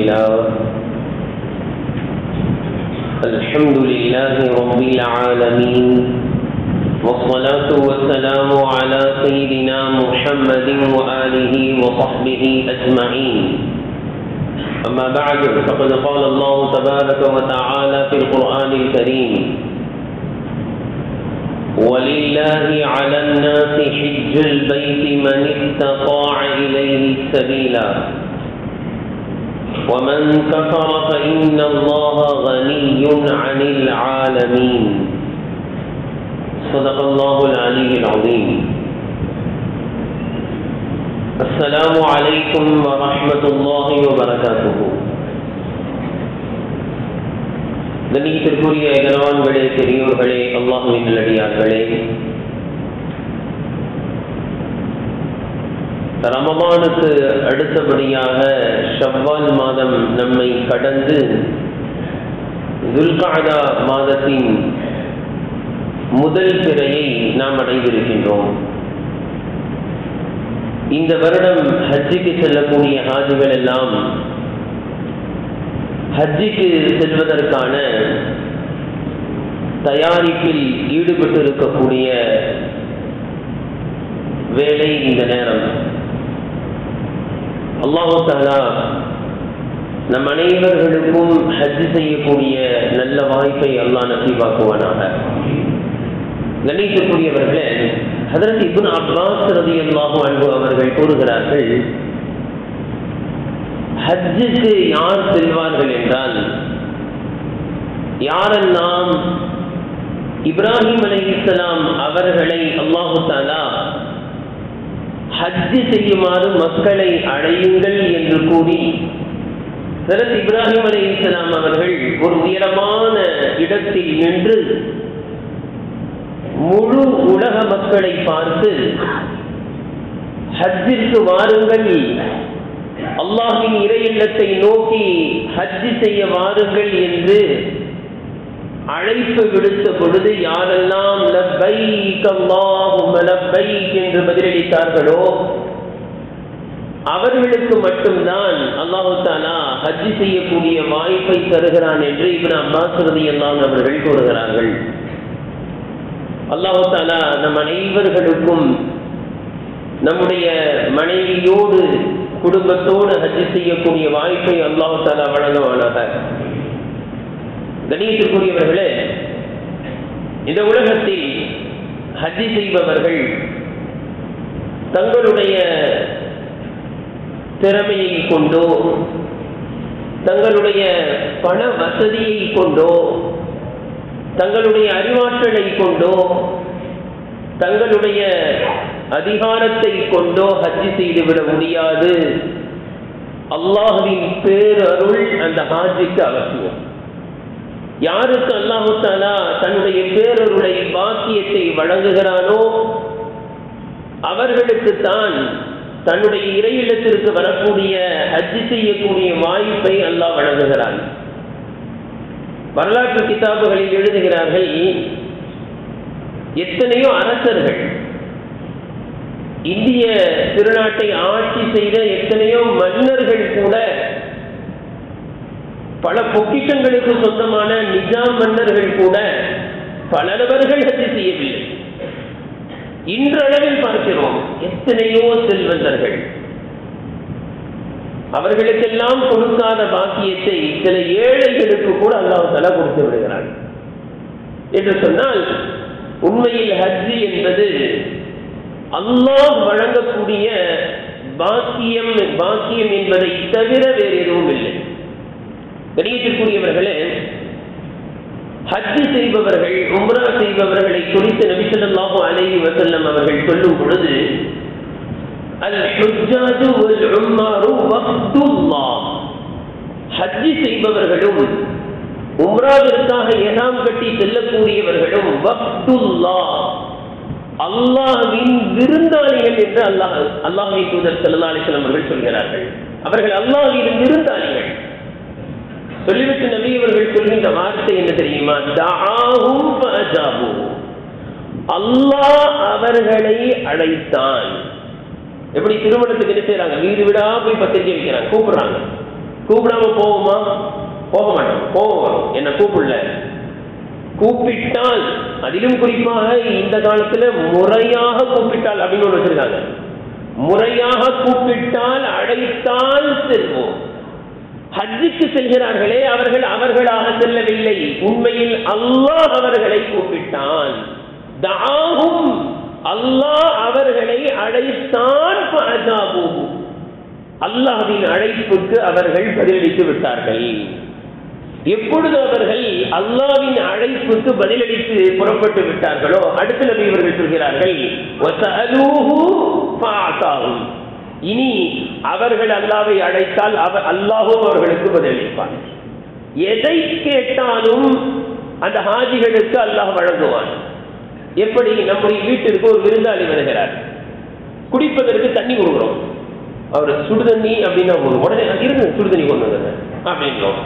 لله الحمد لله رب العالمين والصلاة والسلام على سيدنا محمد وآله وصحبه أجمعين أما بعد فقد قال الله تبارك وتعالى في القرآن الكريم ولله على الناس حج البيت من استطاع إليه سبيلا ومن كفر فإن الله غني عن العالمين صدق الله العلي العظيم السلام عليكم ورحمة الله وبركاته கண்ணியத்திற்குரிய கனவான்களே பெரியோர்களே அல்லாஹுவின் நல்லடியார்களே ரமபானுக்கு அடுத்தபடியாக ஷவ்வால் மாதம் நம்மை கடந்து துல்காதா மாதத்தின் முதல் பிறையை நாம் அடைந்திருக்கின்றோம் இந்த வருடம் ஹஜ்ஜுக்கு செல்லக்கூடிய ஹாஜிகள் எல்லாம் ஹஜ்ஜிக்கு செல்வதற்கான தயாரிப்பில் ஈடுபட்டு இருக்கக்கூடிய வேலை இந்த நேரம் அல்லாஹு தாலா நம் அனைவர்களுக்கும் ஹஜ் செய்யக்கூடிய நல்ல வாய்ப்பை அல்லாஹ் நசீவாக்குவானாக கணிக்கக்கூடியவர்களே ஹதரத் இபுன் அப்பாஸ் ரதி அல்லாஹு அன்பு அவர்கள் கூறுகிறார்கள் ஹஜ்ஜுக்கு யார் செல்வார்கள் என்றால் யாரெல்லாம் இப்ராஹிம் அலை இஸ்லாம் அவர்களை அல்லாஹு தாலா ஹஜ்ஜு செய்யுமாறு மக்களை அடையுங்கள் என்று கூறி சரத் இப்ராஹிம் அலை இஸ்லாம் அவர்கள் ஒரு உயரமான இடத்தில் நின்று முழு உலக மக்களை பார்த்து ஹஜ்ஜிற்கு வாருங்கள் அல்லாஹின் இறை இல்லத்தை நோக்கி ஹஜ்ஜி செய்ய வாருங்கள் என்று அழைப்பு விடுத்த பொழுது யாரெல்லாம் லப்பைக் அல்லாஹும்ம லப்பைக் என்று பதிலளித்தார்களோ அவர்களுக்கு மட்டும்தான் அல்லாஹு தாலா ஹஜ்ஜி செய்யக்கூடிய வாய்ப்பை தருகிறான் என்று இவன் அப்பாஸ் ரதியல்லான் அவர்கள் கூறுகிறார்கள் அல்லாஹு தாலா நம் அனைவர்களுக்கும் நம்முடைய மனைவியோடு குடும்பத்தோடு ஹஜ்ஜி செய்யக்கூடிய வாய்ப்பை அல்லாஹு தாலா வழங்குவானாக கணியத்திற்குரியவர்களே இந்த உலகத்தில் ஹஜ்ஜி செய்பவர்கள் தங்களுடைய திறமையை கொண்டோ தங்களுடைய பண வசதியை கொண்டோ தங்களுடைய அறிவாற்றலை கொண்டோ தங்களுடைய அதிகாரத்தை கொண்டோ ஹஜ்ஜி செய்துவிட முடியாது அல்லாஹுவின் பேரருள் அந்த ஹாஜிக்கு அவசியம் யாருக்கு அல்லாஹு தாலா தன்னுடைய பேரருளை பாக்கியத்தை வழங்குகிறானோ அவர்களுக்கு தான் தன்னுடைய இறையிடத்திற்கு வரக்கூடிய ஹஜ்ஜி செய்யக்கூடிய வாய்ப்பை அல்லாஹ் வழங்குகிறான் வரலாற்று கிதாபுகளில் எழுதுகிறார்கள் எத்தனையோ அரசர்கள் இந்திய திருநாட்டை ஆட்சி செய்த எத்தனையோ மன்னர்கள் கூட பல பொக்கிஷங்களுக்கு சொந்தமான நிஜாம் மன்னர்கள் கூட பல நபர்கள் ஹஜ்ஜி செய்யவில்லை இன்றளவில் பார்க்கிறோம் எத்தனையோ செல்வந்தர்கள் அவர்களுக்கெல்லாம் கொடுக்காத பாக்கியத்தை சில ஏழைகளுக்கு கூட அல்லாஹால கொடுத்து விடுகிறார் என்று சொன்னால் உண்மையில் ஹஜ்ஜி என்பது அல்லாஹ் வழங்கக்கூடிய பாக்கியம் பாக்கியம் என்பதை தவிர வேறு எதுவும் இல்லை கணியத்திற்குரியவர்களே ஹஜ்ஜு செய்பவர்கள் உம்ரா செய்பவர்களை குறித்து நபிசல்லாஹு அலைஹி வசல்லம் அவர்கள் சொல்லும் பொழுது அல் ஹுஜ்ஜாஜு வல் உம்மாரு வக்துல்லாஹ் ஹஜ்ஜு செய்பவர்களும் உம்ராவிற்காக ஏனாம் கட்டி செல்லக்கூடியவர்களும் வக்துல்லாஹ் அல்லாஹ்வின் விருந்தாளிகள் என்று அல்லாஹ் அல்லாஹ்வின் தூதர் ஸல்லல்லாஹு அலைஹி வஸல்லம் அவர்கள் சொல்கிறார்கள் அவர்கள் அல்லாஹ்வின் விருந்தாளிகள் சொல்லிவிட்டு நபி அவர்கள் சொல்கின்ற வார்த்தை என்ன தெரியுமா தஆஹும் ஃபஅஜாபு அல்லாஹ் அவர்களை அழைத்தான் எப்படி திருமணத்துக்கு என்ன செய்யறாங்க வீடு வீடா போய் பத்திரிக்கை வைக்கிறாங்க கூப்பிடுறாங்க கூப்பிடாம போவோமா போக மாட்டோம் போவோம் என்ன கூப்பிடல கூப்பிட்டால் அதிலும் குறிப்பாக இந்த காலத்துல முறையாக கூப்பிட்டால் அப்படின்னு ஒன்று வச்சிருக்காங்க முறையாக கூப்பிட்டால் அழைத்தால் செல்வோம் ஹஜ்ஜுக்கு செல்கிறார்களே அவர்கள் அவர்களாக செல்லவில்லை உண்மையில் அல்லாஹ் அவர்களை கூப்பிட்டான் தாகும் அல்லாஹ் அவர்களை அழைத்தான் அல்லாஹின் அழைப்புக்கு அவர்கள் பதிலளித்து விட்டார்கள் எப்பொழுது அவர்கள் அல்லாவின் அழைப்புக்கு பதிலளித்து புறப்பட்டு விட்டார்களோ அடுத்த நபி இவர்கள் சொல்கிறார்கள் இனி அவர்கள் அல்லாவை அழைத்தால் அவர் அல்லாஹும் அவர்களுக்கு பதிலளிப்பார் எதை கேட்டாலும் அந்த ஹாஜிகளுக்கு அல்லாஹ் வழங்குவான் எப்படி நம்முடைய வீட்டிற்கு ஒரு விருந்தாளி வருகிறார் குடிப்பதற்கு தண்ணி கொடுக்குறோம் அவர் சுடு தண்ணி அப்படின்னா உடனே இருக்கு சுடு தண்ணி கொண்டு வந்தது அப்படின்றோம்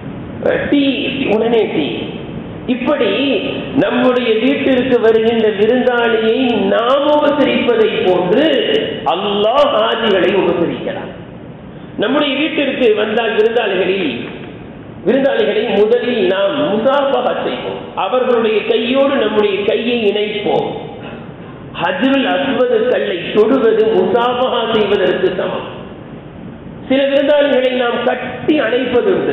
டீ உடனே டீ இப்படி நம்முடைய வீட்டிற்கு வருகின்ற விருந்தாளியை நாம் உபசரிப்பதை போன்று அல்லாஹ் ஆதிகளை உபசரிக்கிறார் நம்முடைய வீட்டிற்கு வந்தால் விருந்தாளிகளில் விருந்தாளிகளை முதலில் நாம் முசாபகா செய்வோம் அவர்களுடைய கையோடு நம்முடைய கையை இணைப்போம் ஹஜ்ருல் அஸ்வது கல்லை தொடுவது முசாபகா செய்வதற்கு சமம் சில விருந்தாளிகளை நாம் கட்டி அணைப்பதுண்டு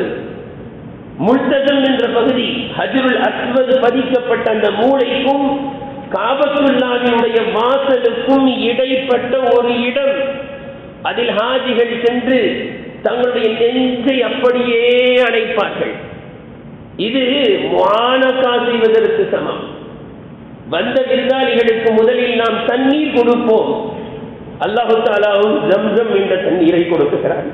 முல்தகம் என்ற பகுதி ஹஜருல் அஸ்வது பதிக்கப்பட்ட அந்த மூளைக்கும் காபத்துல்லாவினுடைய வாசலுக்கும் இடைப்பட்ட ஒரு இடம் அதில் ஹாஜிகள் சென்று தங்களுடைய நெஞ்சை அப்படியே அணைப்பார்கள் இது மானக்கா செய்வதற்கு சமம் வந்த விருந்தாளிகளுக்கு முதலில் நாம் தண்ணீர் கொடுப்போம் அல்லாஹு தாலாவும் ஜம்சம் என்ற தண்ணீரை கொடுக்கிறார்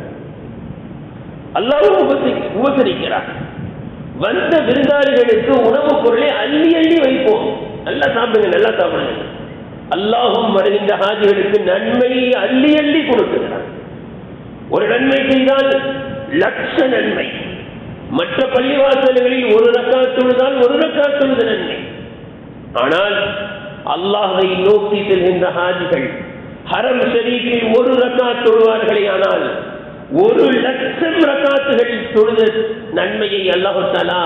அல்லாவும் உபசரிக்கிறார் வந்த விருந்தாளிகளுக்கு உணவுப் பொருளை அள்ளி அள்ளி வைப்போம் நல்லா சாப்பிடுங்க நல்லா சாப்பிடுங்க அல்லாஹும் வருகின்ற ஹாஜிகளுக்கு நன்மையை அள்ளி அள்ளி கொடுக்கிறார் ஒரு நன்மை செய்தால் லட்ச நன்மை மற்ற பள்ளிவாசல்களில் ஒரு ரக்கா தொழுதால் ஒரு ரக்கா தொழுத நன்மை ஆனால் அல்லாஹை நோக்கி செல்கின்ற ஹாஜிகள் ஹரம் ஷரீஃபில் ஒரு ரக்கா தொழுவார்களே ஆனால் ஒரு லட்சம் ரக்காத்துகள் தொழுத நன்மையை அல்லாஹு தாலா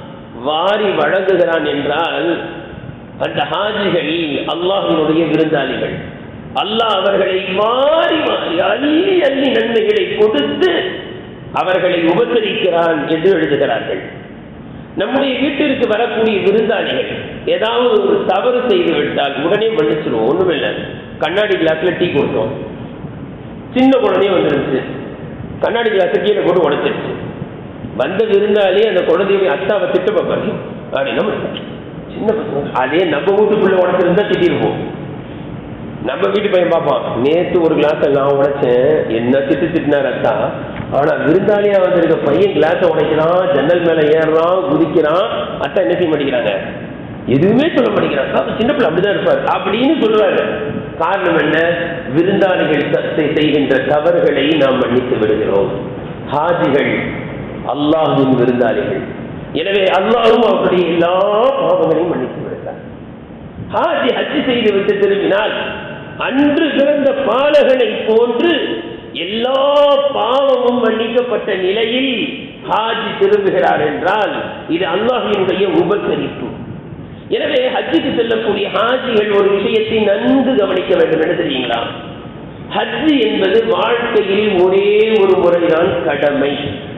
வாரி வழங்குகிறான் என்றால் அந்த ஹாஜிகள் அல்லாஹினுடைய விருந்தாளிகள் அல்லாஹ் அவர்களை மாறி மாறி அள்ளி அள்ளி நன்மைகளை கொடுத்து அவர்களை உபசரிக்கிறான் என்று எழுதுகிறார்கள் நம்முடைய வீட்டிற்கு வரக்கூடிய விருந்தாளிகள் ஏதாவது ஒரு தவறு செய்து விட்டால் உடனே மன்னிச்சிருவோம் ஒண்ணுமில்லை கண்ணாடி கிளாஸ்ல டீ கொடுத்தோம் சின்ன குழந்தையும் வந்துருச்சு கண்ணாடி கிளாஸ் கீழே போட்டு உடைச்சிருச்சு வந்த விருந்தாளி அந்த குழந்தைய அத்தாவை திட்ட பார்ப்பாரு அப்படின்னா சின்ன பசங்க அதே நம்ம வீட்டுக்குள்ள உடச்சிருந்தா திட்டிருப்போம் நம்ம வீட்டு பையன் பார்ப்பான் நேத்து ஒரு கிளாஸ் நான் உடைச்சேன் என்ன திட்டு திட்டினார் அத்தா ஆனா விருந்தாளியா வந்திருக்க பையன் கிளாஸை உடைக்கிறான் ஜன்னல் மேல ஏறுறான் குதிக்கிறான் அத்தா என்ன செய்ய மாட்டேங்கிறாங்க எதுவுமே சொல்ல மாட்டேங்கிறாங்க சின்ன பிள்ளை அப்படிதான் இருப்பார் அப்படின்னு சொல்லுவாரு காரணம் என்ன விருந்தாளிகள் செய்கின்ற தவறுகளை நாம் மன்னித்து விடுகிறோம் ஹாஜிகள் அல்லாஹின் விருந்தாளிகள் எனவே அல்லாஹும் அப்படி எல்லா பாவங்களையும் மன்னித்து விடுகிறார் ஹாஜி ஹஜ்ஜி செய்து விட்டு திரும்பினால் அன்று பிறந்த பாலகனை போன்று எல்லா பாவமும் மன்னிக்கப்பட்ட நிலையில் ஹாஜி திரும்புகிறார் என்றால் இது அல்லாஹினுடைய உபசரிப்பு எனவே ஹஜ்ஜுக்கு செல்லக்கூடிய ஹாஜிகள் ஒரு விஷயத்தை நன்கு கவனிக்க வேண்டும் என்ன தெரியுங்களா ஹஜ்ஜு என்பது வாழ்க்கையில் ஒரே ஒரு முறைதான் கடமை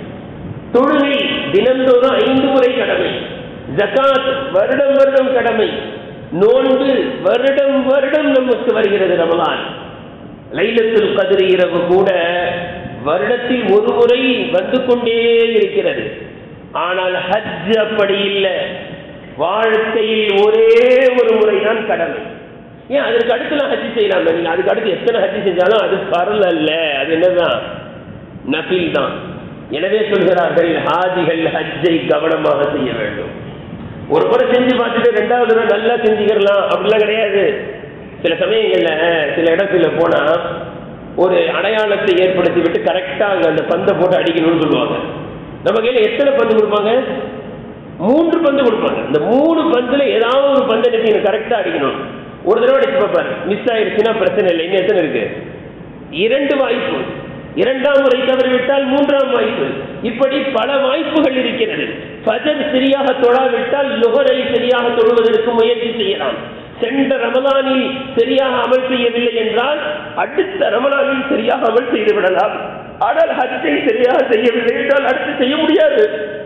தொழுகை தினந்தோறும் ஐந்து முறை கடமை ஜகாத் வருடம் வருடம் கடமை நோன்பு வருடம் வருடம் நமக்கு வருகிறது ரமலான் லைலத்துல் கதிர் இரவு கூட வருடத்தில் ஒரு முறை வந்து கொண்டே இருக்கிறது ஆனால் ஹஜ் அப்படி இல்லை வாழ்க்கையில் ஒரே ஒரு முறைதான் கடமை ஏன் அதற்கு அடுத்துலாம் ஹஜ் செய்யலாம் நீங்க அதுக்கு அடுத்து எத்தனை ஹஜ் செஞ்சாலும் அது பரல் அல்ல அது என்னதான் நபில் தான் எனவே சொல்கிறார்கள் ஹாஜிகள் ஹஜ்ஜை கவனமாக செய்ய வேண்டும் ஒரு முறை செஞ்சு பார்த்துட்டு ரெண்டாவது தடவை நல்லா செஞ்சுக்கலாம் அப்படிலாம் கிடையாது சில சமயங்கள்ல சில இடத்துல போனா ஒரு அடையாளத்தை ஏற்படுத்தி விட்டு கரெக்டா அங்க அந்த பந்தை போட்டு அடிக்கணும்னு சொல்லுவாங்க நம்ம கையில எத்தனை பந்து கொடுப்பாங்க மூன்று பந்து கொடுப்பாங்க இந்த மூணு பந்துல ஏதாவது ஒரு பந்து நீங்க கரெக்டா அடிக்கணும் ஒரு தடவை அடிச்சு பார்ப்பாரு மிஸ் ஆயிடுச்சுன்னா பிரச்சனை இல்லை இன்னும் எத்தனை இருக்கு இரண்டு வாய்ப்பு இரண்டாம் முறை தவறிவிட்டால் மூன்றாம் வாய்ப்பு இப்படி பல வாய்ப்புகள் இருக்கிறது ஃபஜர் சரியாக தொழாவிட்டால் லுகரை சரியாக தொழுவதற்கு முயற்சி செய்யலாம் சென்ற ரமலானில் சரியாக அமல் செய்யவில்லை என்றால் அடுத்த ரமலானில் சரியாக அமல் செய்து விடலாம் ஆனால் ஹஜ்ஜை சரியாக செய்யவில்லை என்றால் அடுத்து செய்ய முடியாது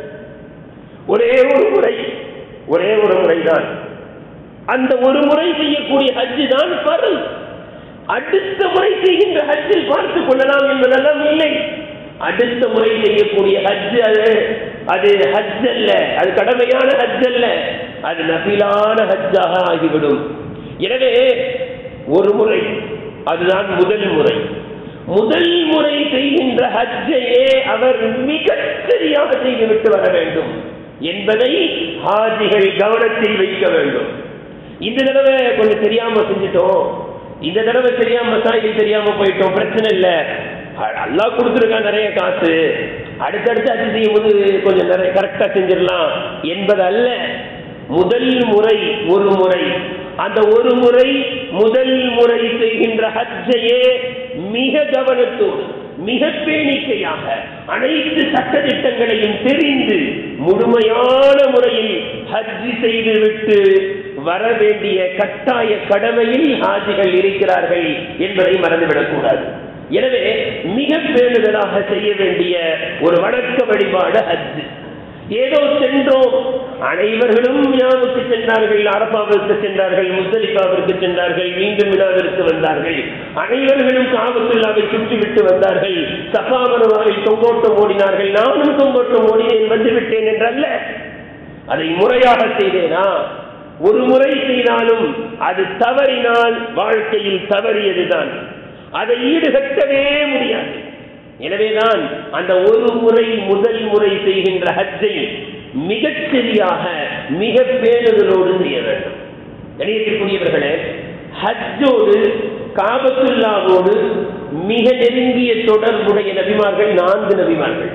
ஒரே ஒரு முறை ஒரே ஒரு முறைதான் அந்த ஒரு முறை செய்யக்கூடிய ஹஜ்ஜு தான் பரல் அடுத்த முறை செய்கின்ற ஹஜ்ஜில் பார்த்துக் கொள்ளலாம் என்பதெல்லாம் இல்லை அடுத்த முறை செய்யக்கூடிய ஹஜ் அது அது ஹஜ் அல்ல அது கடமையான ஹஜ் அல்ல அது நபிலான ஹஜ்ஜாக ஆகிவிடும் எனவே ஒரு முறை அதுதான் முதல் முறை முதல் முறை செய்கின்ற ஹஜ்ஜையே அவர் மிக சரியாக செய்துவிட்டு வர வேண்டும் என்பதை ஹாஜிகள் கவனத்தில் வைக்க வேண்டும் இந்த தடவை கொஞ்சம் தெரியாம செஞ்சுட்டோம் இந்த தடவை தெரியாம மசாயில் தெரியாம போயிட்டோம் பிரச்சனை இல்ல அல்லாஹ் கொடுத்துருக்கான் நிறைய காசு அடுத்தடுத்து அது செய்யும் போது கொஞ்சம் நிறைய கரெக்டா செஞ்சிடலாம் என்பது அல்ல முதல் முறை ஒரு முறை அந்த ஒரு முறை முதல் முறை செய்கின்ற ஹஜ்ஜையே மிக கவனத்தோடு மிக பேணிக்கையாக அனைத்து சட்டத்திட்டங்களையும் தெரிந்து முழுமையான முறையில் ஹஜ் செய்துவிட்டு வர வேண்டிய கட்டாய கடமையில் ஹாஜிகள் இருக்கிறார்கள் என்பதை மறந்துவிடக்கூடாது எனவே மிக பேணுதலாக செய்ய வேண்டிய ஒரு வணக்க வழிபாடு ஹஜ் ஏதோ சென்றோம் அனைவர்களும் மினாவுக்கு சென்றார்கள் அரபாவிற்கு சென்றார்கள் முஸ்தலிஃபாவிற்கு சென்றார்கள் மீண்டும் மினாவிற்கு வந்தார்கள் அனைவர்களும் காபத்துல்லாவை சுற்றிவிட்டு வந்தார்கள் சஃபாமனுவாவில் தொங்கோட்டம் ஓடினார்கள் நானும் தொங்கோட்டம் ஓடினேன் வந்துவிட்டேன் என்றல்ல அதை முறையாக செய்தேனா ஒரு முறை செய்தாலும் அது தவறினால் வாழ்க்கையில் தவறியதுதான் அதை ஈடுகட்டவே முடியாது எனவேதான் அந்த ஒரு முறை முதல் முறை செய்கின்ற ஹஜ்ஜை மிகச் சரியாக மிக பேணுதலோடு செய்ய வேண்டும் கணியத்திற்குரியவர்களே ஹஜ்ஜோடு காபத்துல்லாவோடு மிக நெருங்கிய தொடர்புடைய நபிமார்கள் நான்கு நபிமார்கள்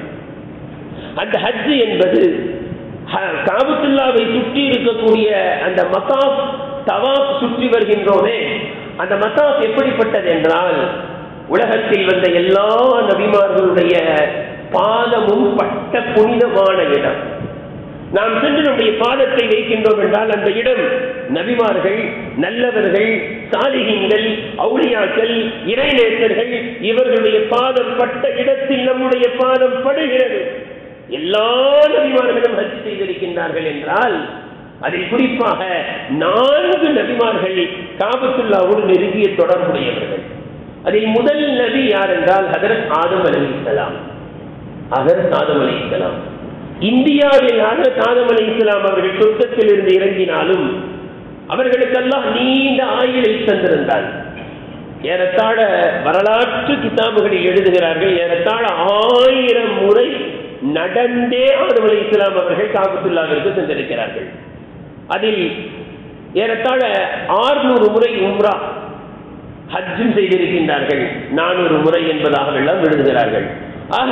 அந்த ஹஜ் என்பது காபத்துல்லாவை சுற்றி இருக்கக்கூடிய அந்த மசாப் தவாப் சுற்றி வருகின்றோமே அந்த மசாப் எப்படிப்பட்டது என்றால் உலகத்தில் வந்த எல்லா நபிமார்களுடைய பாதமும் பட்ட புனிதமான இடம் நாம் சென்று நம்முடைய பாதத்தை வைக்கின்றோம் என்றால் அந்த இடம் நபிமார்கள் நல்லவர்கள் சாலிகங்கள் அவுளியாக்கள் இறைநேசர்கள் இவர்களுடைய பாதம் பட்ட இடத்தில் நம்முடைய பாதம் படுகிறது எல்லா நபிமார்களும் ஹஜ் செய்திருக்கின்றார்கள் என்றால் அதில் குறிப்பாக நான்கு நபிமார்கள் காபத்துல்லாவோடு நெருங்கிய தொடர்புடையவர்கள் அதில் முதல் நபி யார் என்றால் ஹதரத் ஆதம் அலி இஸ்லாம் ஹதரத் ஆதம் அலி இஸ்லாம் இந்தியாவில் ஹதரத் ஆதம் அலி இஸ்லாம் அவர்கள் சொர்க்கத்தில் இருந்து இறங்கினாலும் அவர்களுக்கெல்லாம் நீண்ட ஆயுளை தந்திருந்தார் ஏறத்தாழ வரலாற்று கிதாபுகளில் எழுதுகிறார்கள் ஏறத்தாழ ஆயிரம் முறை நடந்தே ஆதம் அலி இஸ்லாம் அவர்கள் காபத்துல்லாவிற்கு சென்றிருக்கிறார்கள் அதில் ஏறத்தாழ ஆறுநூறு முறை உம்ரா ஹஜ்ஜும் செய்திருக்கின்றார்கள் நானூறு முறை என்பதாக எல்லாம் எழுதுகிறார்கள் ஆக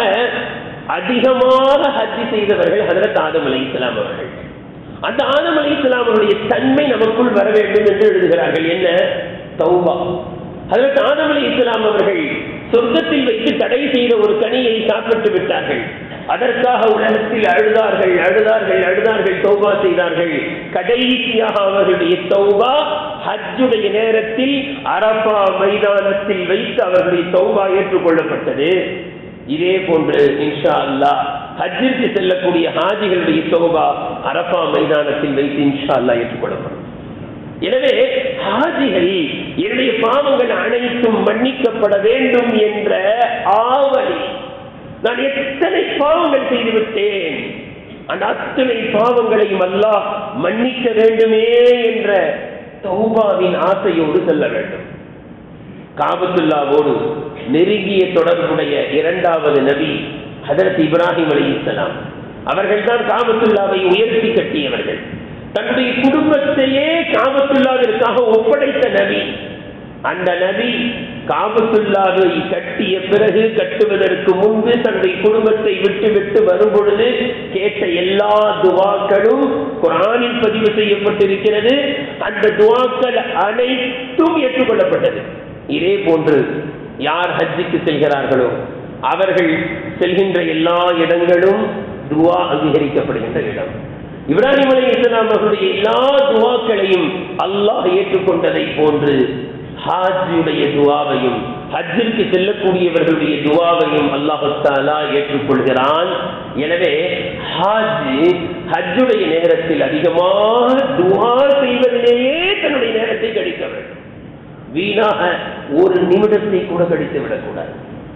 அதிகமாக ஹஜ்ஜி செய்தவர்கள் ஹதரத் ஆதம் அலி இஸ்லாம் அவர்கள் அந்த ஆதம் அலி இஸ்லாம் அவருடைய தன்மை நமக்குள் வர வேண்டும் என்று எழுதுகிறார்கள் என்ன தௌபா ஹதரத் ஆதம் அலி இஸ்லாம் அவர்கள் சொர்க்கத்தில் வைத்து தடை செய்த ஒரு கனியை சாப்பிட்டு விட்டார்கள் அதற்காக உலகத்தில் அழுதார்கள் அழுதார்கள் அழுதார்கள் தௌபா செய்தார்கள் கடைசியாக அவர்களுடைய தௌபா ஹஜ்ஜுடைய நேரத்தில் அரபா மைதானத்தில் வைத்து அவர்களுடைய தௌபா ஏற்றுக்கொள்ளப்பட்டது இதே போன்று இன்ஷா அல்லா ஹஜ்ஜிற்கு செல்லக்கூடிய ஹாஜிகளுடைய தௌபா அரபா மைதானத்தில் வைத்து இன்ஷா அல்லா ஏற்றுக்கொள்ளப்படும் எனவே ஹாஜிகள் என்னுடைய பாவங்கள் அனைத்தும் மன்னிக்கப்பட வேண்டும் என்ற ஆவலி நான் எத்தனை பாவங்கள் செய்துவிட்டேன் அந்த அத்தனை பாவங்களையும் அல்லாஹ் மன்னிக்க வேண்டுமே என்ற தௌபாவின் ஆசையோடு செல்ல வேண்டும் காபத்துல்லாவோடு நெருங்கிய தொடர்புடைய இரண்டாவது நபி ஹதரத் இப்ராஹிம் அலி இஸ்லாம் அவர்கள் தான் காபத்துல்லாவை உயர்த்தி கட்டியவர்கள் தன்னுடைய குடும்பத்தையே காபத்துல்லாவிற்காக ஒப்படைத்த நபி அந்த நபி காபத்துல்லாவை கட்டிய பிறகு கட்டுவதற்கு முன்பு தன்னுடைய குடும்பத்தை விட்டு விட்டு வரும் பொழுது கேட்ட எல்லா துவாக்களும் குரானில் பதிவு செய்யப்பட்டிருக்கிறது அந்த துவாக்கள் அனைத்தும் ஏற்றுக்கொள்ளப்பட்டது இதே போன்று யார் ஹஜ்ஜுக்கு செல்கிறார்களோ அவர்கள் செல்கின்ற எல்லா இடங்களும் துவா அங்கீகரிக்கப்படுகின்ற இடம் இப்ராஹிம் அலி இஸ்லாம் அவர்களுடைய எல்லா துவாக்களையும் அல்லாஹ் ஏற்றுக்கொண்டதை போன்று ஹாஜியுடைய துவாவையும் ஹஜ்ஜிற்கு செல்லக்கூடியவர்களுடைய துவாவையும் அல்லாஹு தாலா ஏற்றுக்கொள்கிறான் எனவே ஹாஜி ஹஜ்ஜுடைய நேரத்தில் அதிகமாக துவா செய்வதிலேயே தன்னுடைய நேரத்தை கழிக்க வேண்டும் வீணாக ஒரு நிமிடத்தை கூட கழித்து விடக்கூடாது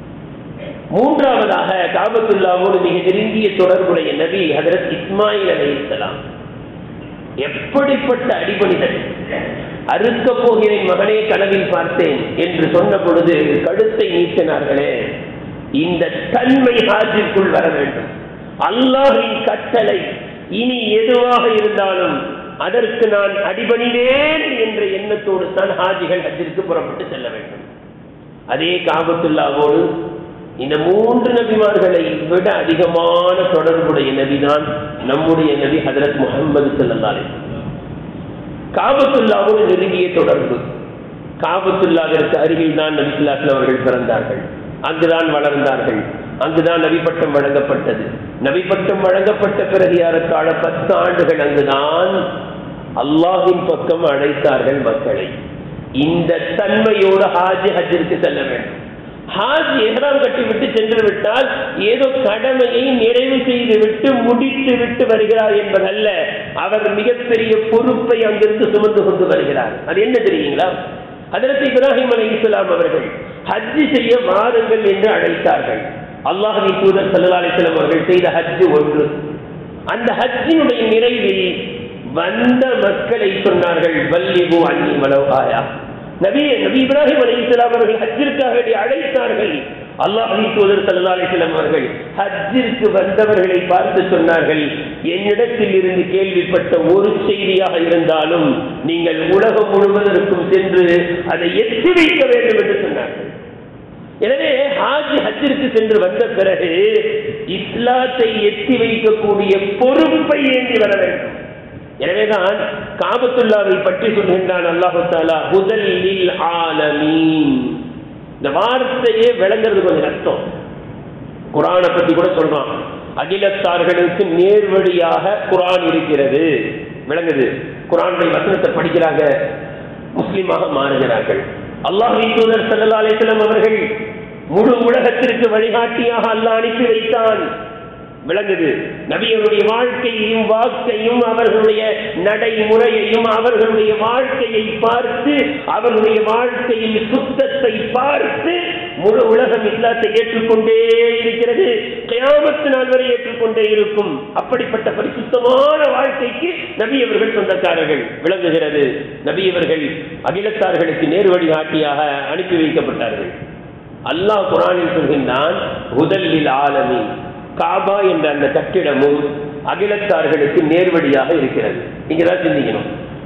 மூன்றாவதாக காபத்துல்லாவோடு மிக நெருங்கிய தொடர்புடைய நபி ஹதரத் இஸ்மாயில் அலைஹிஸ்ஸலாம் எப்படிப்பட்ட அடிபணிதல் அறுக்க போகிறேன் மகனே கனவில் பார்த்தேன் என்று சொன்ன பொழுது கழுத்தை நீட்டினார்களே இந்த தன்மை ஹாஜிற்குள் வர வேண்டும் அல்லாஹின் கட்டளை இனி எதுவாக இருந்தாலும் அதற்கு நான் அடிபணிவேன் என்ற எண்ணத்தோடு தான் ஹாஜிகள் ஹஜ்ஜிற்கு புறப்பட்டு செல்ல வேண்டும் அதே காபத்துல்லாவோடு இந்த மூன்று நபிமார்களை விட அதிகமான தொடர்புடைய நபிதான் நம்முடைய நபி ஹதரத் முகமது செல்லந்தாலே காபத்துல்லாவோடு நெருங்கிய தொடர்பு காபத்துல்லாவிற்கு அருகில் தான் நபிசுல்லாஸ்ல அவர்கள் பிறந்தார்கள் அங்குதான் வளர்ந்தார்கள் அங்குதான் நபிப்பட்டம் வழங்கப்பட்டது நபிப்பட்டம் வழங்கப்பட்ட பிறகு யாருக்கால பத்து ஆண்டுகள் அங்குதான் அல்லாஹின் பக்கம் அழைத்தார்கள் மக்களை இந்த தன்மையோடு ஹாஜி ஹஜ்ஜிற்கு செல்ல வேண்டும் ஹாஜ் எஹ்ராம் கட்டி விட்டு சென்று விட்டால் ஏதோ கடமையை நிறைவு செய்து விட்டு முடித்து விட்டு வருகிறார் என்பதல்ல அவர் மிகப்பெரிய பொறுப்பை அங்கிருந்து சுமந்து கொண்டு வருகிறார் அது என்ன தெரியுங்களா அதற்கு இப்ராஹிம் அலி இஸ்லாம் அவர்கள் ஹஜ்ஜி செய்ய வாருங்கள் என்று அழைத்தார்கள் அல்லாஹின் தூதர் சல்லா அலிஸ்லாம் அவர்கள் செய்த ஹஜ்ஜு ஒன்று அந்த ஹஜ்ஜினுடைய நிறைவில் வந்த மக்களை சொன்னார்கள் வல்லிபு அன்னி மலவாயா நபி நபி இப்ராஹிம் அலி இஸ்லாம் அவர்கள் ஹஜ்ஜிற்காக வேண்டி அழைத்தார்கள் அல்லாஹி தூதர் சல்லா அலிஸ்லாம் அவர்கள் ஹஜ்ஜிற்கு வந்தவர்களை பார்த்து சொன்னார்கள் என்னிடத்தில் இருந்து கேள்விப்பட்ட ஒரு செய்தியாக இருந்தாலும் நீங்கள் உலகம் முழுவதற்கும் சென்று அதை எத்தி வைக்க வேண்டும் என்று சொன்னார்கள் எனவே ஹாஜி ஹஜ்ஜிற்கு சென்று வந்த பிறகு இஸ்லாத்தை எத்தி வைக்கக்கூடிய பொறுப்பை ஏந்தி வர வேண்டும் எனவேதான் காபத்துல்லாவை பற்றி சொல்கின்றான் அல்லாஹு தாலா முதலில் ஆலமீன் இந்த வார்த்தையே விளங்குறது கொஞ்சம் கஷ்டம் குரானை பத்தி கூட சொல்றான் அகிலத்தார்களுக்கு நேர்வழியாக குரான் இருக்கிறது விளங்குது குரானுடைய வசனத்தை படிக்கிறாங்க முஸ்லிமாக மாறுகிறார்கள் அல்லாஹி தூதர் சல்லா அலிஸ்லாம் அவர்கள் முழு உலகத்திற்கு வழிகாட்டியாக அல்லாஹ் அனுப்பி வைத்தான் விளங்குது நபியருடைய வாழ்க்கையையும் வாக்கையும் அவர்களுடைய நடைமுறையையும் அவர்களுடைய வாழ்க்கையை பார்த்து அவர்களுடைய வாழ்க்கையில் சுத்தத்தை பார்த்து முழு உலகம் இஸ்லாத்தை ஏற்றுக்கொண்டே இருக்கிறது கயாமத்து நாள் வரை ஏற்றுக்கொண்டே இருக்கும் அப்படிப்பட்ட பரிசுத்தமான வாழ்க்கைக்கு நபி அவர்கள் சொந்தக்காரர்கள் விளங்குகிறது நபி அவர்கள் அகிலத்தார்களுக்கு நேரு வழிகாட்டியாக அனுப்பி வைக்கப்பட்டார்கள் அல்லாஹ் குரானில் சொல்கின்றான் முதலில் ஆலமி காபா என்ற அந்த கட்டிடமும் அகிலத்தார்களுக்கு நேர்வழியாக இருக்கிறது இங்கதான் சிந்திக்கணும்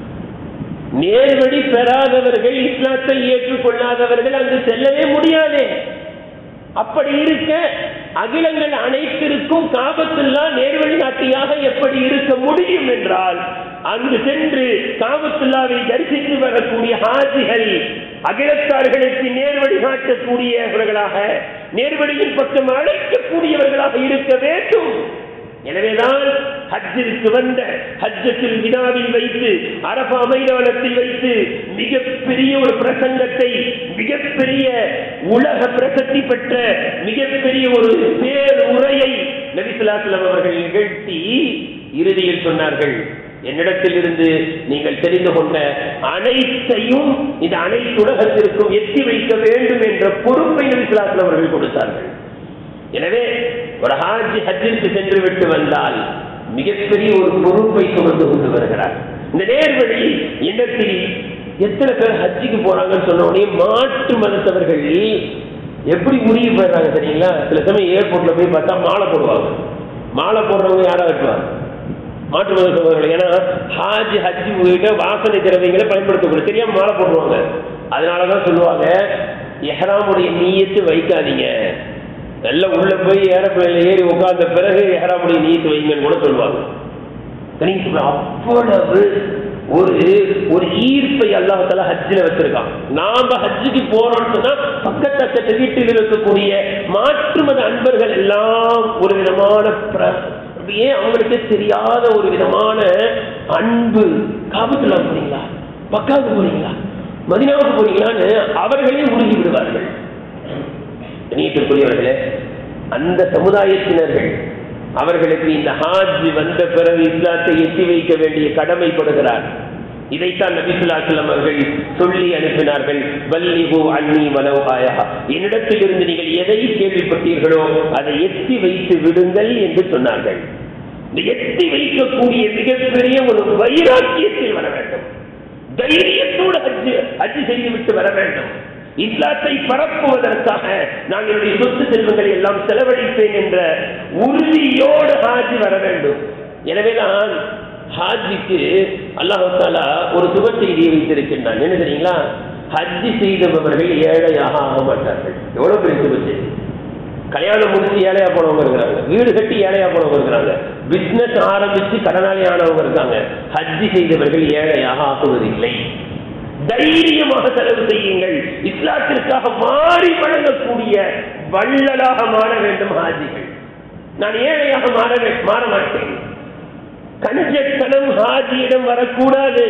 நேர்வழி பெறாதவர்கள் இஸ்லாத்தை ஏற்றுக்கொள்ளாதவர்கள் அங்கு செல்லவே முடியாது அப்படி இருக்க அகிலங்கள் அனைத்திற்கும் காபத்துல்லா நேர்வழி நாட்டியாக எப்படி இருக்க முடியும் என்றால் அங்கு சென்று காபத்துல்லாவை தரிசித்து வரக்கூடிய ஹாஜிகள் அகிலத்தார்களுக்கு நேர்வழி காட்டக்கூடியவர்களாக நேர்வழியின் பக்கம் அழைக்கக்கூடியவர்களாக இருக்க வேண்டும் எனவேதான் ஹஜ்ஜிற்கு வந்த ஹஜ்ஜத்தில் வினாவில் வைத்து அரபா மைதானத்தில் வைத்து மிகப்பெரிய ஒரு பிரசங்கத்தை மிகப்பெரிய உலக பிரசக்தி பெற்ற மிகப்பெரிய ஒரு பேர் உரையை நபிசுலாஸ்லம் அவர்கள் நிகழ்த்தி இறுதியில் சொன்னார்கள் என்னிடத்தில் இருந்து நீங்கள் தெரிந்து கொண்ட அனைத்தையும் இந்த அனைத்து உலகத்திற்கும் எத்தி வைக்க வேண்டும் என்ற பொறுப்பை நபிசுலாஸ்லம் அவர்கள் கொடுத்தார்கள் எனவே ஒரு ஹாஜி ஹஜ்ஜிற்கு சென்று விட்டு வந்தால் மிகப்பெரிய ஒரு பொறுப்பை சுமந்து கொண்டு வருகிறார் இந்த நேர்வழி எண்ணத்தில் எத்தனை பேர் ஹஜ்ஜிக்கு போறாங்கன்னு சொன்ன உடனே மாற்று மதத்தவர்கள் எப்படி முடிவு பெறாங்க தெரியுங்களா சில சமயம் ஏர்போர்ட்ல போய் பார்த்தா மாலை போடுவாங்க மாலை போடுறவங்க யாரா வெட்டுவாங்க மாற்று மத சகோதரர்கள் ஏன்னா ஹாஜி ஹஜ்ஜி போயிட்டு வாசனை திரவியங்களை பயன்படுத்தக்கூடாது தெரியாம மாலை போடுவாங்க அதனாலதான் சொல்லுவாங்க எஹராமுடைய நீயத்து வைக்காதீங்க நல்லா உள்ள போய் ஏரோப்ளேன்ல ஏறி உட்கார்ந்த பிறகு எஹராமுடைய நீயத்து வைங்கன்னு கூட சொல்லுவாங்க அவ்வளவு ஒரு ஒரு ஈர்ப்பை அல்லாஹால ஹஜ்ஜில் வச்சிருக்கான் நாம ஹஜ்ஜுக்கு போறோம்னு சொன்னா பக்கத்தக்க வீட்டில் இருக்கக்கூடிய மாற்று மத அன்பர்கள் எல்லாம் ஒரு விதமான பிர- அப்படியே அவங்களுக்கு தெரியாத ஒரு விதமான அன்பு காபத்துல போறீங்களா பக்காவுக்கு போறீங்களா மதினாவுக்கு போறீங்களான்னு அவர்களே உருகி விடுவார்கள் நீட்டுக்குரியவர்களே அந்த சமுதாயத்தினர்கள் அவர்களுக்கு இந்த ஹாஜ் வந்த பிறகு இஸ்லாத்தை எட்டி வைக்க வேண்டிய கடமைப்படுகிறார் இதைத்தான் நபிசுல்லாசலம் அவர்கள் சொல்லி அனுப்பினார்கள் வல்லிகு அன்னி வலவ் ஆயா என்னிடத்தில் இருந்து நீங்கள் எதை கேள்விப்பட்டீர்களோ அதை எத்தி வைத்து விடுங்கள் என்று சொன்னார்கள் இந்த எத்தி வைக்கக்கூடிய மிகப்பெரிய ஒரு வைராக்கியத்தில் வர வேண்டும் தைரியத்தோடு ஹஜ் ஹஜ் செய்துவிட்டு வர வேண்டும் இஸ்லாத்தை பரப்புவதற்காக நான் என்னுடைய சொத்து செல்வங்களை எல்லாம் செலவழிப்பேன் என்ற உறுதியோடு ஹாஜி வர வேண்டும் எனவேதான் ஹாஜிக்கு அல்லாஹு தாலா ஒரு சுப செய்தியை வைத்திருக்கின்றான் என்ன தெரியுங்களா ஹஜ்ஜி செய்தவர்கள் ஏழையாக ஆக மாட்டார்கள் எவ்வளவு பெரிய சுப செய்தி கல்யாணம் முடிச்சு ஏழையா போனவங்க இருக்கிறாங்க வீடு கட்டி ஏழையா போனவங்க இருக்கிறாங்க பிசினஸ் ஆரம்பிச்சு கடனாளி ஆனவங்க இருக்காங்க ஹஜ்ஜி செய்தவர்கள் ஏழையாக ஆக்குவதில்லை தைரியமாக செலவு செய்யுங்கள் இஸ்லாத்திற்காக மாறி வழங்கக்கூடிய வள்ளலாக மாற வேண்டும் ஹாஜிகள் நான் ஏழையாக மாற வே- மாற மாட்டேன் கஞ்சத்தனம் ஹாஜியிடம் வரக்கூடாது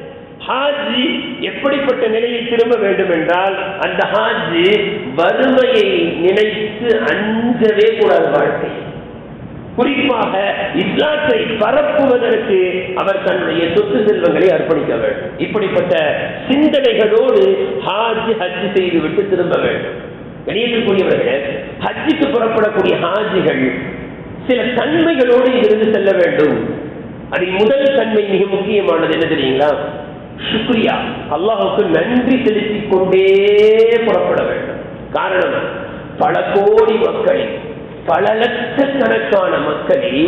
ஹாஜி எப்படிப்பட்ட நிலையை திரும்ப வேண்டும் என்றால் அந்த ஹாஜி வறுமையை நினைத்து அஞ்சவே கூடாது வாழ்க்கை குறிப்பாக இஸ்லாத்தை பரப்புவதற்கு அவர் தன்னுடைய சொத்து செல்வங்களை அர்ப்பணிக்க வேண்டும் இப்படிப்பட்ட சிந்தனைகளோடு ஹாஜ் ஹஜ் செய்துவிட்டு திரும்ப வேண்டும் கணியத்துக்குரியவர்களே ஹஜ்ஜுக்கு புறப்படக்கூடிய ஹாஜிகள் சில தன்மைகளோடு இருந்து செல்ல வேண்டும் அதில் முதல் தன்மை மிக முக்கியமானது என்ன தெரியுங்களா சுக்ரியா அல்லாஹுக்கு நன்றி செலுத்திக் கொண்டே புறப்பட வேண்டும் காரணம் பல கோடி மக்களில் பல லட்சக்கணக்கான மக்களில்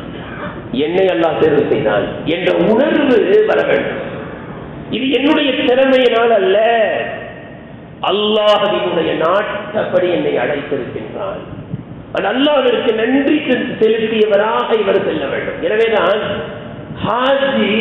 என்னை அல்லாஹ் தேர்வு செய்தான் என்ற உணர்வு வர வேண்டும் இது என்னுடைய திறமையினால் அல்ல அல்லாஹினுடைய நாட்டப்படி என்னை அழைத்திருக்கின்றான் அந்த அல்லாஹ்விற்கு நன்றி செ- செலுத்தியவராக இவர் செல்ல வேண்டும் எனவேதான் ஹாஜி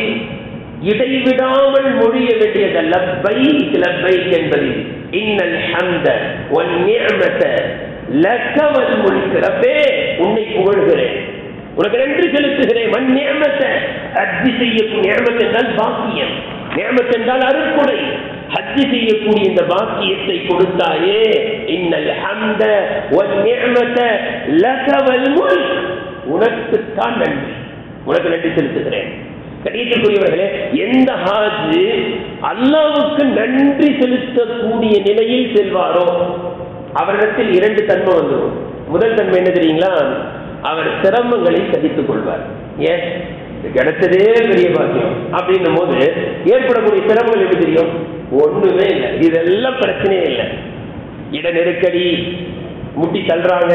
இடைவிடாமல் மொழிய வேண்டியது லப்பை லப்பை என்பது இன்னல் ஹம்த வன் நிஅமத லக வல் முல்க் ரப்பே உன்னை புகழ்கிறேன் உனக்கு நன்றி செலுத்துகிறேன் வன் நிஅமத அத்தி செய்யக்கூடிய நியமத் என்றால் பாக்கியம் நியமத் என்றால் அருட்கொடை ஹஜ்ஜி செய்யக்கூடிய இந்த பாக்கியத்தை கொடுத்தாயே இன்னல் ஹம்த வன் நிஅமத லக வல் முல்க் உனக்குத்தான் நன்றி உனக்கு நன்றி செலுத்துகிறேன் கணியத்திற்குரியவர்களே எந்த ஹாஜ் அல்லாவுக்கு நன்றி செலுத்தக்கூடிய நிலையில் செல்வாரோ அவரிடத்தில் இரண்டு தன்மை வந்துடும் முதல் தன்மை என்ன தெரியுங்களா அவர் சிரமங்களை சகித்துக் கொள்வார் ஏன் இது கிடைச்சதே பெரிய பாக்கியம் அப்படின்னும் போது ஏற்படக்கூடிய சிரமங்கள் எப்படி தெரியும் ஒண்ணுமே இல்லை இதெல்லாம் பிரச்சனையே இல்லை இட நெருக்கடி முட்டி தள்ளுறாங்க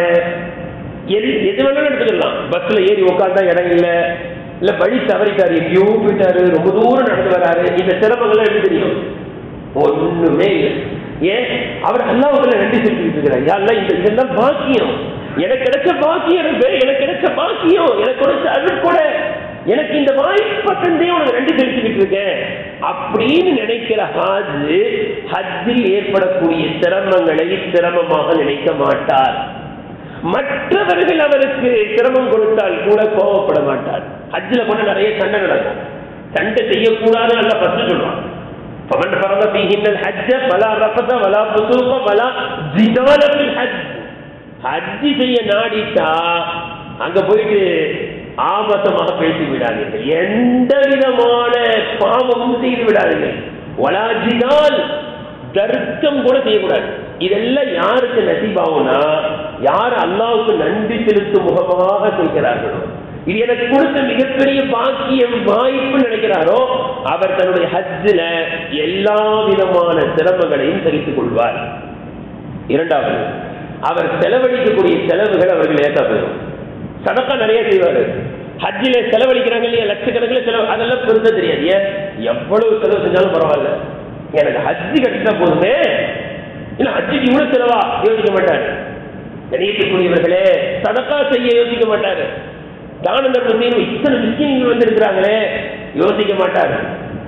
எது எது வேணாலும் எடுத்துக்கலாம் பஸ்ல ஏறி உட்காந்தா இடம் இல்ல இல்ல வழி தவறிட்டாரு எங்கேயோ போயிட்டாரு ரொம்ப தூரம் நடந்து வராரு இந்த சிரமங்கள்லாம் எப்படி தெரியும் ஒண்ணுமே இல்லை ஏன் அவர் அல்லாவுக்குள்ள நன்றி செலுத்திட்டு இருக்கிறார் யாரெல்லாம் இந்த இதெல்லாம் பாக்கியம் எனக்கு கிடைச்ச பாக்கியம் இருக்கு. எனக்கு கிடைச்ச பாக்கியம் எனக்கு கிடைச்ச அருள் எனக்கு இந்த வாய்ப்பை தந்தே உனக்கு நன்றி செலுத்திக்கிட்டு இருக்கேன் அப்படின்னு நினைக்கிற ஹாஜ் ஹஜ்ஜில் ஏற்படக்கூடிய சிரமங்களை சிரமமாக நினைக்க மாட்டார் மற்றவர்கள் அவருக்கு சிரமம் கொடுத்தால் கூட கோபப்பட மாட்டார் ஹஜ்ஜில் போன நிறைய சண்டை நடக்கும் சண்டை செய்யக்கூடாது அல்ல ஃபர்ஸ்ட் சொல்றான் فمن فرض فيهن الحج فلا رفث ولا فسوق ولا جدال في الحج ஹஜ் செய்ய நாடிட்டா அங்க போயிட்டு ஆபத்தமாக பேசி விடாதீர்கள் எந்த விதமான பாவமும் செய்து விடாதீர்கள் வலாஜினால் தர்க்கம் கூட செய்யக்கூடாது இதெல்லாம் யாருக்கு நசீபாகும்னா யார் அல்லாவுக்கு நன்றி செலுத்தும் முகமாக செய்கிறார்களோ இது எனக்கு கொடுத்த மிகப்பெரிய பாக்கியம் வாய்ப்பு நினைக்கிறாரோ அவர் தன்னுடைய ஹஜ்ஜில் எல்லா விதமான சிரமங்களையும் சகித்துக் கொள்வார் இரண்டாவது அவர் செலவழிக்கக்கூடிய செலவுகள் அவர்கள் ஏற்றா போயிடும் சதக்கா நிறைய செய்வார் ஹஜ்ஜில செலவழிக்கிறாங்க இல்லையா லட்சக்கணக்கில் செலவு அதெல்லாம் பெருசா தெரியாது ஏன் எவ்வளவு செலவு செஞ்சாலும் பரவாயில்ல எனக்கு ஹஜ்ஜி கிடைச்சா போதுமே இல்ல ஹஜ்ஜிக்கு இவ்வளவு செலவா யோசிக்க மாட்டார் கணியத்துக்குரியவர்களே சதக்கா செய்ய யோசிக்க மாட்டாரு தான தர்மம் செய்யணும் இத்தனை விஷயங்கள் வந்திருக்கிறாங்களே யோசிக்க மாட்டார்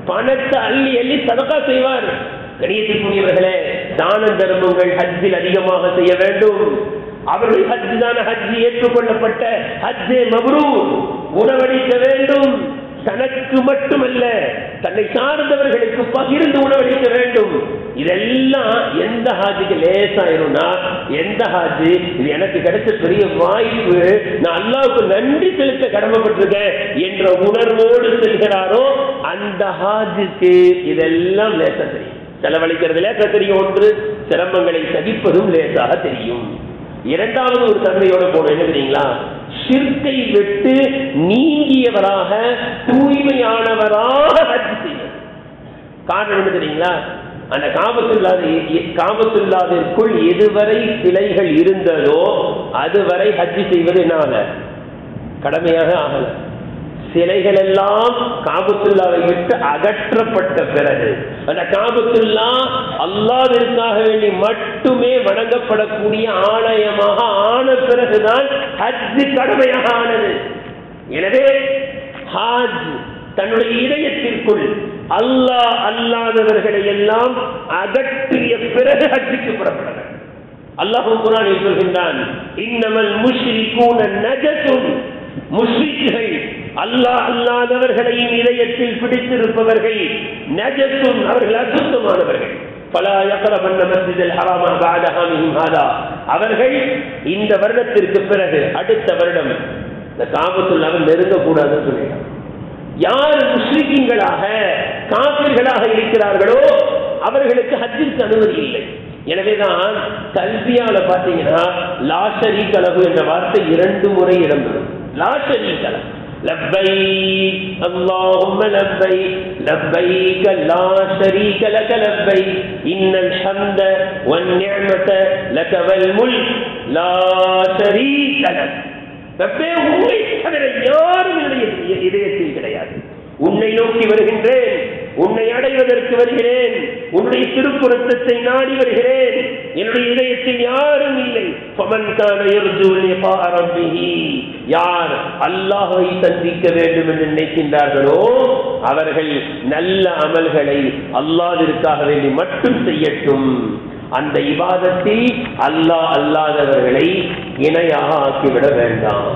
பணத்தை அள்ளி அள்ளி சதக்கா செய்வார் கணியத்திற்குரியவர்களே தான தர்மங்கள் ஹஜ்ஜில் அதிகமாக செய்ய வேண்டும் அவர்கள் ஹஜ் தான ஹஜ் ஏற்றுக்கொள்ளப்பட்ட ஹஜ்ஜே மப்ரூர் உணவளிக்க வேண்டும் தனக்கு மட்டுமல்ல தன்னை சார்ந்தவர்களுக்கு பகிர்ந்து உணவளிக்க வேண்டும் இதெல்லாம் எந்த ஹாஜிக்கு லேசாயிரும்னா எந்த ஹாஜி இது எனக்கு கிடைச்ச பெரிய வாய்ப்பு நான் அல்லாவுக்கு நன்றி செலுத்த கடமைப்பட்டிருக்கேன் என்ற உணர்வோடு செல்கிறாரோ அந்த ஹாஜிக்கு இதெல்லாம் லேசா தெரியும் செலவழிக்கிறது லேசா தெரியும் ஒன்று சிரமங்களை சகிப்பதும் லேசாக தெரியும் இரண்டாவது ஒரு தன்மையோட போன என்ன தெரியுங்களா ஷிர்கை விட்டு நீங்கியவராக தூய்மையானவராக ஹஜ் செய்வது காரணம் என்ன தெரியுங்களா அந்த காபத்துள்ளாது காபத்துள்ளாவிற்குள் எதுவரை சிலைகள் இருந்ததோ அதுவரை ஹஜ் செய்வது என்ன ஆகல கடமையாக ஆகல சிலைகள் எல்லாம் காபத்துல்லாவை விட்டு அகற்றப்பட்ட பிறகு அந்த காபத்துல்லா அல்லாவிற்காக வேண்டி மட்டுமே வணங்கப்படக்கூடிய ஆலயமாக ஆன பிறகுதான் ஹஜ் கடமையாக ஆனது எனவே ஹாஜ் தன்னுடைய இதயத்திற்குள் அல்லாஹ் அல்லாதவர்களை எல்லாம் அகற்றிய பிறகு ஹஜ்ஜுக்கு புறப்பட வேண்டும் அல்லாஹ் குரானில் சொல்கின்றான் இன்னமல் முஷ்ரிகூன நஜசுன் முஷ்ரிக்குகள் அல்லாஹ் அல்லாதவர்களையும் இதயத்தில் பிடித்திருப்பவர்கள் நஜசுன் அவர்கள் அசுத்தமானவர்கள் பல யக்ரபன்ன மஸ்ஜிதில் ஹராமா பாத ஹாமிஹிம் ஹாதா அவர்கள் இந்த வருடத்திற்கு பிறகு அடுத்த வருடம் இந்த காபத்துல் அவர் நெருங்கக்கூடாதுன்னு சொல்லிட்டான் யார் முஸ்லிம்களாக காபிர்களாக இருக்கிறார்களோ அவர்களுக்கு ஹஜ்ஜிற்கு அனுமதி இல்லை எனவேதான் கல்வியால பாத்தீங்கன்னா லாஷரி கலவு என்ற வார்த்தை இரண்டு முறை இடம்பெறும் லாஷரி கலவு لبيك اللهم لبيك لبيك لا شريك لك لبيك إن الحمد والنعمة لك والملك لا شريك لك ரப்பே உண்மை தவிர யாரும் என்னுடைய இதயத்தில் கிடையாது உன்னை நோக்கி வருகின்றேன் உன்னை அடைவதற்கு வருகிறேன் உன்னுடைய திருப்புறத்தத்தை நாடி வருகிறேன் என்னுடைய இதயத்தில் யாரும் இல்லை யார் அல்லாஹை சந்திக்க வேண்டும் என்று நினைக்கின்றார்களோ அவர்கள் நல்ல அமல்களை அல்லாவிற்காக வேண்டி மட்டும் செய்யட்டும் அந்த இபாதத்தில் அல்லாஹ் அல்லாதவர்களை இணையாக ஆக்கிவிட வேண்டாம்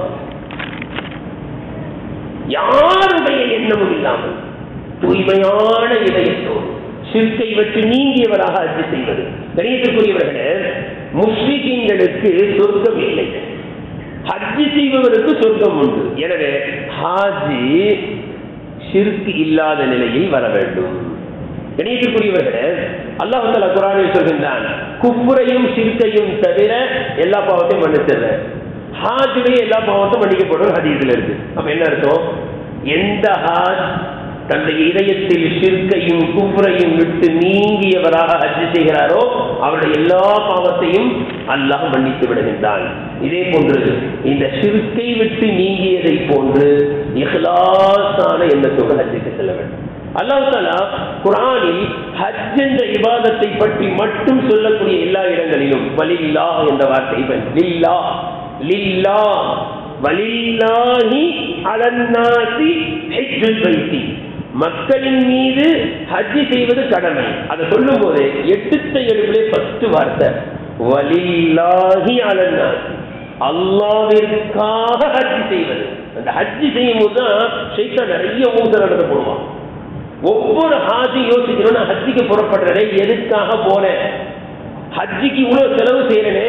யாருடைய எண்ணமும் இல்லாமல் தூய்மையான இதயத்தோடு சிற்கை விட்டு நீங்கியவராக அஜி செய்வது கணியத்திற்குரியவர்களே முஸ்லிம்களுக்கு சொர்க்கம் இல்லை ஹஜ்ஜி செய்பவருக்கு சொர்க்கம் உண்டு எனவே ஹாஜி ஷிர்க் இல்லாத நிலையில் வர வேண்டும் கணியத்திற்குரியவர்களே அல்லாஹ் தலா குரானில் சொல்கின்றான் குப்புரையும் சிறுக்கையும் தவிர எல்லா பாவத்தையும் மன்னிச்சிடுறேன் ஹாஜுடைய எல்லா பாவத்தையும் மன்னிக்கப்படும் ஹதீஸில் இருக்கு அப்ப என்ன அர்த்தம் எந்த ஹாஜ் தன்னுடைய இதயத்தில் சிற்கையும் குப்புரையும் விட்டு நீங்கியவராக ஹஜ் செய்கிறாரோ அவருடைய எல்லா பாவத்தையும் அல்லாஹ் மன்னித்து விடுகின்றான் இதே போன்று இந்த சிறுக்கை விட்டு நீங்கியதை போன்று இஹ்லாசான எண்ணத்தோடு ஹஜ்ஜுக்கு செல்ல வேண்டும் அல்லாஹ் தாலா குரானில் ஹஜ் என்ற இபாதத்தை பற்றி மட்டும் சொல்லக்கூடிய எல்லா இடங்களிலும் வலில்லா என்ற வார்த்தை லில்லா லில்லா வலில்லாஹி அலன்னாசி ஹஜ்ஜுல் பைத்தி மக்களின் மீது ஹஜ் செய்வது கடமை அதை சொல்லும் போது எட்டுத்த எழுப்பிலே ஃபர்ஸ்ட் வார்த்தை வலில்லாஹி அலன்னாசி அல்லாவிற்காக ஹஜ் செய்வது அந்த ஹஜ் செய்யும் போது தான் ஷைத்தான் நிறைய ஊசல் நடந்து போடுவான் ஒவ்வொரு ஹாஜி யோசிக்கணும் நான் ஹஜ்ஜிக்கு புறப்படுறேன் எதுக்காக போனேன் ஹஜ்ஜிக்கு இவ்வளவு செலவு செய்யறேனே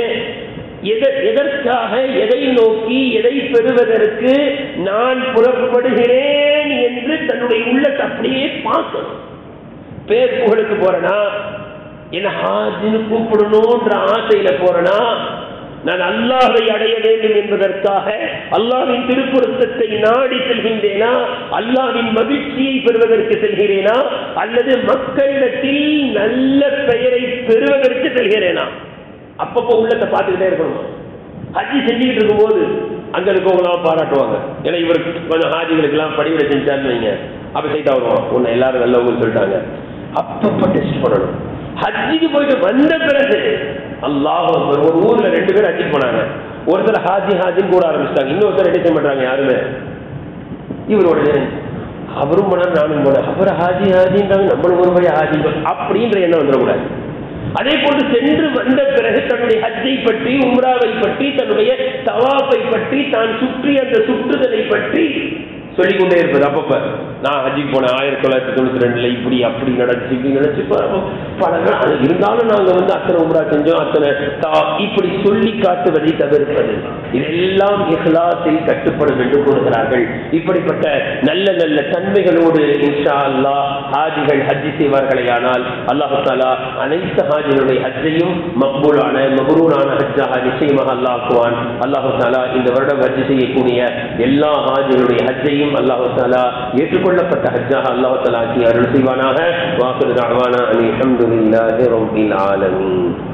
எதற்காக எதை நோக்கி எதை பெறுவதற்கு நான் புறப்படுகிறேன் என்று தன்னுடைய உள்ளத்தை அப்படியே பார்க்கணும் பேர் புகழுக்கு போறேனா என்ன ஹாஜின்னு கூப்பிடணும்ன்ற ஆசையில போறேனா நான் அல்லாஹை அடைய வேண்டும் என்பதற்காக அல்லாவின் திருப்பொருத்தத்தை நாடி செல்கின்றேனா அல்லாவின் மகிழ்ச்சியை பெறுவதற்கு செல்கிறேனா அல்லது மக்களிடத்தில் நல்ல பெயரை பெறுவதற்கு செல்கிறேனா அப்பப்போ உள்ளத்தை பார்த்துக்கிட்டே இருக்கணும் ஹஜ்ஜி செஞ்சுக்கிட்டு இருக்கும்போது அங்க இருக்கவங்களாம் பாராட்டுவாங்க ஏன்னா இவருக்கு கொஞ்சம் ஹாஜிகளுக்கெல்லாம் படிவிட செஞ்சாருன்னு வைங்க அப்ப சைட்டா வருவான் உன்னை எல்லாரும் நல்லவங்கன்னு சொல்லிட்டாங்க அப்பப்ப டெஸ்ட் பண்ணணும் ஹஜ்ஜிக்கு போயிட்டு வந்த பிறகு அல்லாஹ் ஒரு ஊர்ல ரெண்டு பேரும் ஹஜ்ஜிக்கு போனாங்க ஒருத்தர் ஹாஜி ஹாஜின்னு கூட ஆரம்பிச்சிட்டாங்க இன்னொருத்தர் என்ன செய்ய மாட்டாங்க யாருமே இவர் உடனே அவரும் போனார் நானும் போனேன் அவர் ஹாஜி ஹாஜின்றாங்க நம்மளும் ஒரு பையன் ஹாஜி அப்படின்ற எண்ணம் வந்துடக்கூடாது அதே போன்று சென்று வந்த பிறகு தன்னுடைய ஹஜ்ஜை பற்றி உம்ராவை பற்றி தன்னுடைய தவாஃபை பற்றி தான் சுற்றி அந்த சுற்றுதலை பற்றி சொல்லிக் கொண்டே இருப்பது அப்பப்ப நான் ஹஜ்ஜிக்கு போனேன் ஆயிரத்தி தொள்ளாயிரத்தி தொண்ணூத்தி ரெண்டுல இப்படி அப்படி நடந்துச்சு இப்படி நடந்துச்சு இப்ப பல நாள் அது இருந்தாலும் நாங்க வந்து அத்தனை உம்ரா செஞ்சோம் அத்தனை தா- இப்படி சொல்லி காட்டுவதை தவிர்ப்பது இதெல்லாம் இஹ்லாஸில் கட்டுப்படும் என்று கூறுகிறார்கள் இப்படிப்பட்ட நல்ல நல்ல தன்மைகளோடு இன்ஷா அல்லாஹ் ஹாஜிகள் ஹஜ்ஜி செய்வார்களே ஆனால் அல்லாஹு தாலா அனைத்து ஹாஜிகளுடைய ஹஜ்ஜையும் மக்பூலான மபரூரான ஹஜ்ஜாக நிச்சயமாக அல்லாஹ் ஆக்குவான் அல்லாஹு தாலா இந்த வருடம் ஹஜ்ஜி செய்யக்கூடிய எல்லா ஹாஜிகளுடைய ஹஜ்ஜையும் அல்லாஹு தாலா ஏற்றுக்கொள்ளப்பட்ட ஹஜ்ஜாக அல்லாஹு தாலா ஆக்கி அருள் செய்வானாக வாக்குறு தாழ்வானா அலி அஹமதுல்லாஹி ரப்பில் ஆலமீன்